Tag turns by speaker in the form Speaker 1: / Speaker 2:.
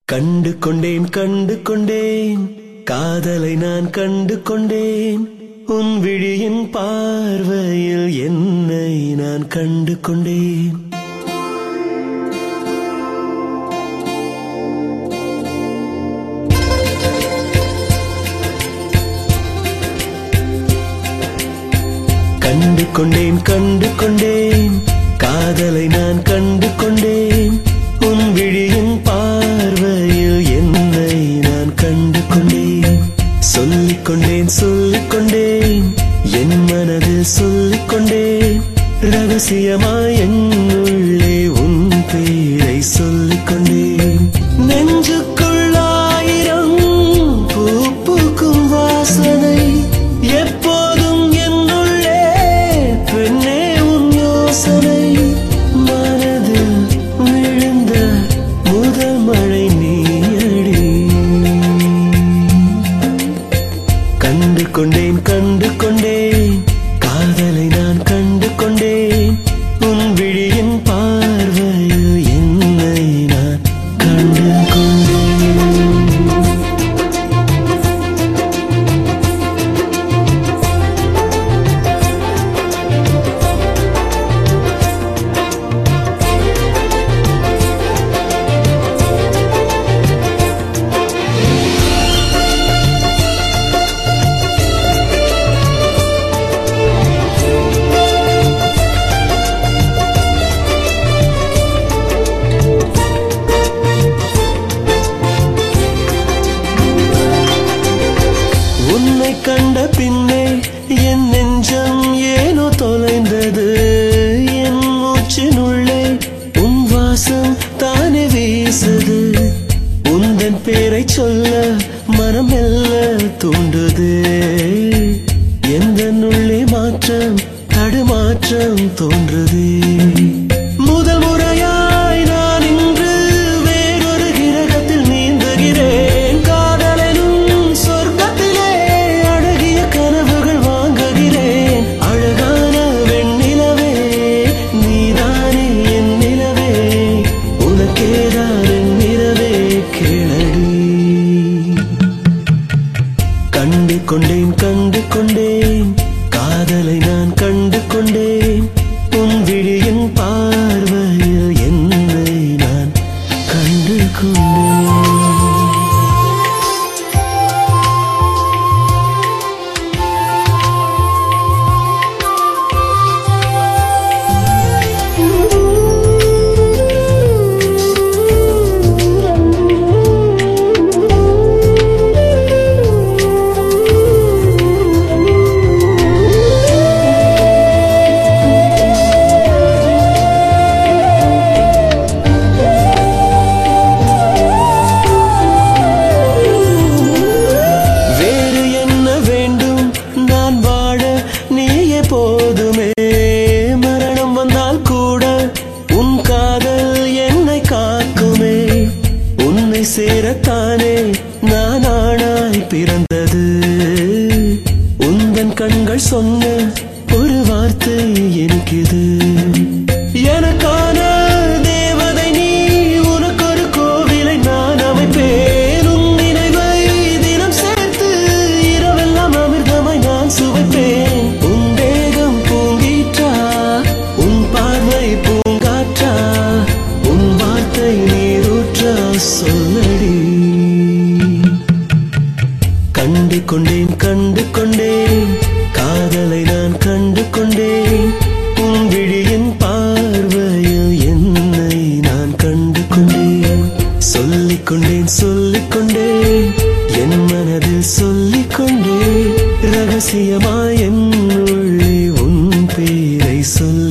Speaker 1: கண்டு கொண்டேன் கண்டு கொண்டேன் காதலை நான் கண்டு கொண்டேன் உன் விழியின் பார்வையில் என்னை நான் கண்டு கொண்டேன் கண்டு கொண்டேன் கண்டு கொண்டேன் காதலை நான் கண்டு கொண்டேன் உன் விழியின் பார்வையில் என்னை நான் கண்டு கொண்டேன் சொல்லிக் கொண்டேன் சொல்லிக் கொண்டேன் என் மனது சொல்லிக் கொண்டேன் ரகசியமாய் என் உள்ளே உன் பேரை சொல்லிக் கொண்டேன் நெஞ்சுக்குள் ஆயிரம் பூ பூக்கும் வாசனை எப்போதும் என்னுள்ளே பெண்ணே உன் யோசனை மனதில் விழுந்த முதல் மழை நீயடி கண்டு கொண்டேன் கண்டு கொண்டேன் காதலை நான் கண்டு கொண்டேன் உன் விழியின் பார்வையில் என்னை நான் கண்டு கொண்டேன் உன்னை கண்ட பின்னே என் நெஞ்சம் ஏனோ தொலைந்தது என் மூச்சினுள்ளே உன் வாசம் தானே வீசுது உந்தன் பேரை சொல்ல மனம் மெல்ல தூண்டுது எந்த உள்ளே மாற்றம் தடுமாற்றம் தோன்றுது முதல் முறையாய் நான் இன்று வேறொரு கிரகத்தில் நீந்துகிறேன் காதலனும் சொர்க்கத்திலே அழகிய கனவுகள் வாங்குகிறேன் அழகான வெண்ணிலவே நீதானே என் நிலவே உனக்கேதான் என் நிலவே கேளடி கண்டு கொண்டேன் கண்டு கொண்டேன் காதலை நான் கண்டு கொண்டேன் உன் விழியின் பார்வையில் என்னை நான் கண்டு கொண்டேன் வேறு என்ன வேண்டும் நான் வாழ நீயே போதுமே மரணம் வந்தால் கூட உன் காதல் என்னை காக்குமே உன்னை சேரத்தானே நான் ஆணாய் பிறந்தது உந்தன் கண்கள் சொன்ன ஒரு வார்த்தை எனக்குது எனக்கான தேவதை நீ உனக்கு ஒரு கோவிலை நான் அமைப்பேன் உன் நினைவை தினம் சேர்த்து இரவெல்லாம் அமிர்தமாய் நான் சுவைப்பேன் உன் தேகம் பூங்கீற்றா உன் பார்வை பூங்காற்றா உன் வார்த்தை நீரூற்றா சொல்லடி கண்டு கொண்டேன் கண்டு கொண்டேன் காதலை நான் கண்டு கொண்டேன் உன் விழியின் பார்வையில் என்னை நான் கண்டு கொண்டேன் சொல்லிக் கொண்டேன் சொல்லிக் கொண்டேன் என் மனதில் சொல்லிக் கொண்டேன் ரகசியமாய் என் உள்ளே உன் பேரை சொல்ல